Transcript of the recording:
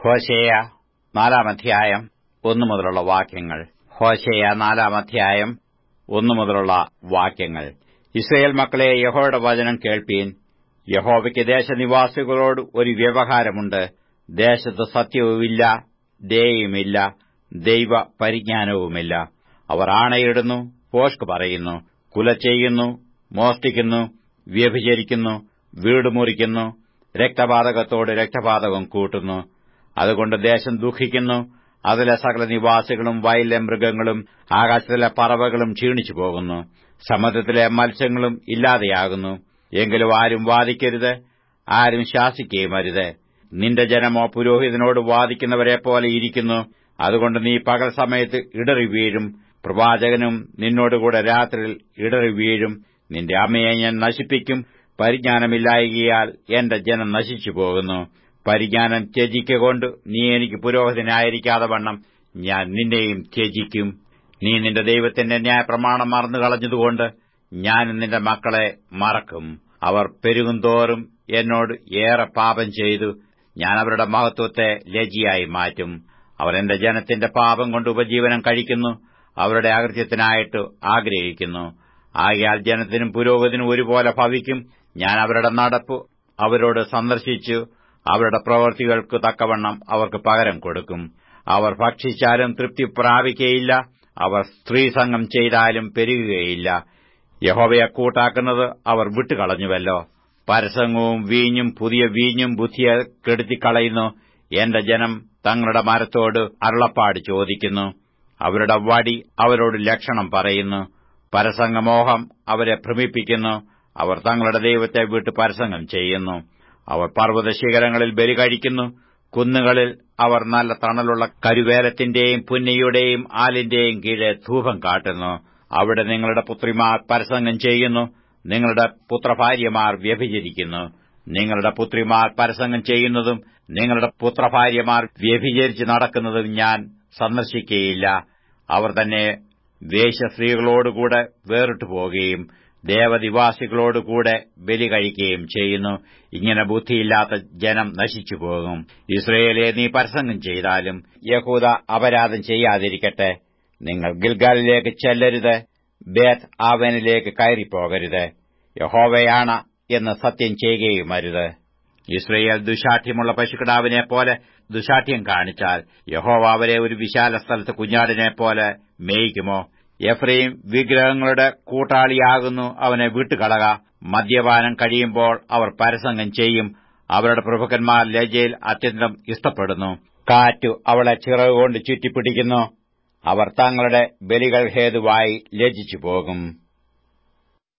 ഹോശേയ നാലാം അധ്യായം ഒന്നു മുതലുള്ള വാക്യങ്ങൾ ഹോശേയ നാലാം അധ്യായം ഒന്നു മുതലുള്ള വാക്യങ്ങൾ ഇസ്രയേൽ മക്കളെ യഹോയുടെ വചനം കേൾപ്പീൻ യഹോവയ്ക്ക് ദേശനിവാസികളോട് ഒരു വ്യവഹാരമുണ്ട് ദേശത്ത് സത്യവുമില്ല ദയയുമില്ല ദൈവ പരിജ്ഞാനവുമില്ല അവർ ആണയിടുന്നു പോഷ്ക് പറയുന്നു കുല ചെയ്യുന്നു മോഷ്ടിക്കുന്നു വ്യഭിചരിക്കുന്നു വീട് മുറിക്കുന്നു രക്തപാതകത്തോട് രക്തപാതകം കൂട്ടുന്നു അതുകൊണ്ട് ദേശം ദുഃഖിക്കുന്നു അതിലെ സകല നിവാസികളും വയലിലെ മൃഗങ്ങളും ആകാശത്തിലെ പറവകളും ക്ഷീണിച്ചു പോകുന്നു സമുദ്രത്തിലെ മത്സ്യങ്ങളും ഇല്ലാതെയാകുന്നു എങ്കിലും ആരും വാദിക്കരുത് ആരും ശാസിക്കുകയും അരുത് നിന്റെ ജനമോ പുരോഹിതനോട് വാദിക്കുന്നവരെ പോലെ ഇരിക്കുന്നു അതുകൊണ്ട് നീ പകൽ സമയത്ത് ഇടറി വീഴും പ്രവാചകനും നിന്നോടുകൂടെ രാത്രിയിൽ ഇടറി വീഴും നിന്റെ അമ്മയെ ഞാൻ നശിപ്പിക്കും പരിജ്ഞാനമില്ലായകിയാൽ എന്റെ ജനം നശിച്ചു പോകുന്നു പരിജ്ഞാനം ത്യജിക്കൊണ്ട് നീ എനിക്ക് പുരോഹിതനായിരിക്കാതെ വണ്ണം ഞാൻ നിന്നെയും ത്യജിക്കും നീ നിന്റെ ദൈവത്തിന്റെ ന്യായപ്രമാണം മറന്നു കളഞ്ഞതുകൊണ്ട് ഞാൻ നിന്റെ മക്കളെ മറക്കും അവർ പെരുകുന്തോറും എന്നോട് ഏറെ പാപം ചെയ്തു ഞാൻ അവരുടെ മഹത്വത്തെ ലജിയായി മാറ്റും അവർ എന്റെ ജനത്തിന്റെ പാപം കൊണ്ട് ഉപജീവനം കഴിക്കുന്നു അവരുടെ അകൃത്യത്തിനായിട്ട് ആഗ്രഹിക്കുന്നു ആകയാൽ ജനത്തിനും പുരോഗതിനും ഒരുപോലെ ഭവിക്കും ഞാൻ അവരുടെ നടപ്പ് അവരോട് സന്ദർശിച്ചു അവരുടെ പ്രവൃത്തികൾക്ക് തക്കവണ്ണം അവർക്ക് പകരം കൊടുക്കും അവർ ഭക്ഷിച്ചാലും തൃപ്തി പ്രാപിക്കുകയില്ല അവർ സ്ത്രീസംഗം ചെയ്താലും പെരുകുകയില്ല യഹോവയെ കൂട്ടാക്കുന്നത് അവർ വിട്ടുകളഞ്ഞുവല്ലോ പരസംഗവും വീഞ്ഞും പുതിയ വീഞ്ഞും ബുദ്ധിയെ കെടുത്തിക്കളയുന്നു എന്റെ ജനം തങ്ങളുടെ മരത്തോട് അരുളപ്പാട് ചോദിക്കുന്നു അവരുടെ വടി അവരോട് ലക്ഷണം പറയുന്നു പരസംഗമോഹം അവരെ ഭ്രമിപ്പിക്കുന്നു അവർ തങ്ങളുടെ ദൈവത്തെ വിട്ട് പരസംഗം ചെയ്യുന്നു അവർ പർവ്വത ശിഖരങ്ങളിൽ ബലി കഴിക്കുന്നു കുന്നുകളിൽ അവർ നല്ല തണലുള്ള കരുവേലത്തിന്റെയും പുന്നയുടെയും ആലിന്റെയും കീഴെ ധൂപം കാട്ടുന്നു അവിടെ നിങ്ങളുടെ പുത്രിമാർ പരസംഗം ചെയ്യുന്നു നിങ്ങളുടെ പുത്രഭാര്യമാർ വ്യഭിചരിക്കുന്നു നിങ്ങളുടെ പുത്രിമാർ പരസംഗം ചെയ്യുന്നതും നിങ്ങളുടെ പുത്രഭാര്യമാർ വ്യഭിചരിച്ച് നടക്കുന്നതും ഞാൻ സന്ദർശിക്കുകയില്ല അവർ തന്നെ വേശ്യസ്ത്രീകളോടുകൂടെ വേറിട്ടു പോകുകയും ദേവനിവാസികളോടുകൂടെ ബലി കഴിക്കുകയും ചെയ്യുന്നു ഇങ്ങനെ ബുദ്ധിയില്ലാത്ത ജനം നശിച്ചുപോകും ഇസ്രയേലെ നീ പരസംഗം ചെയ്താലും യഹൂദ അപരാധം ചെയ്യാതിരിക്കട്ടെ നിങ്ങൾ ഗിൽഗാലിലേക്ക് ചെല്ലരുത് ബേത്ത് ആവനിലേക്ക് കയറിപ്പോകരുത് യഹോവയാണ് എന്ന് സത്യം ചെയ്യുകയും അരുത് ഇസ്രയേൽ ദുശാഠ്യമുള്ള പശുക്കിടാവിനെ പോലെ ദുശാഠ്യം കാണിച്ചാൽ യഹോവ അവരെ ഒരു വിശാല സ്ഥലത്ത് കുഞ്ഞാടിനെ പോലെ മേയിക്കുമോ എഫ്രൈം വിഗ്രഹങ്ങളുടെ കൂട്ടാളിയാകുന്നു അവനെ വിട്ടുകളക മദ്യപാനം കഴിയുമ്പോൾ അവർ പരസംഗം ചെയ്യും അവരുടെ പ്രഭുക്കന്മാർ ലജയിൽ അത്യന്തം ഇഷ്ടപ്പെടുന്നു കാറ്റു അവളെ ചിറകുകൊണ്ട് ചുറ്റിപ്പിടിക്കുന്നു അവർ തങ്ങളുടെ ബലികൾ ഹേതുവായി ലജിച്ചു പോകും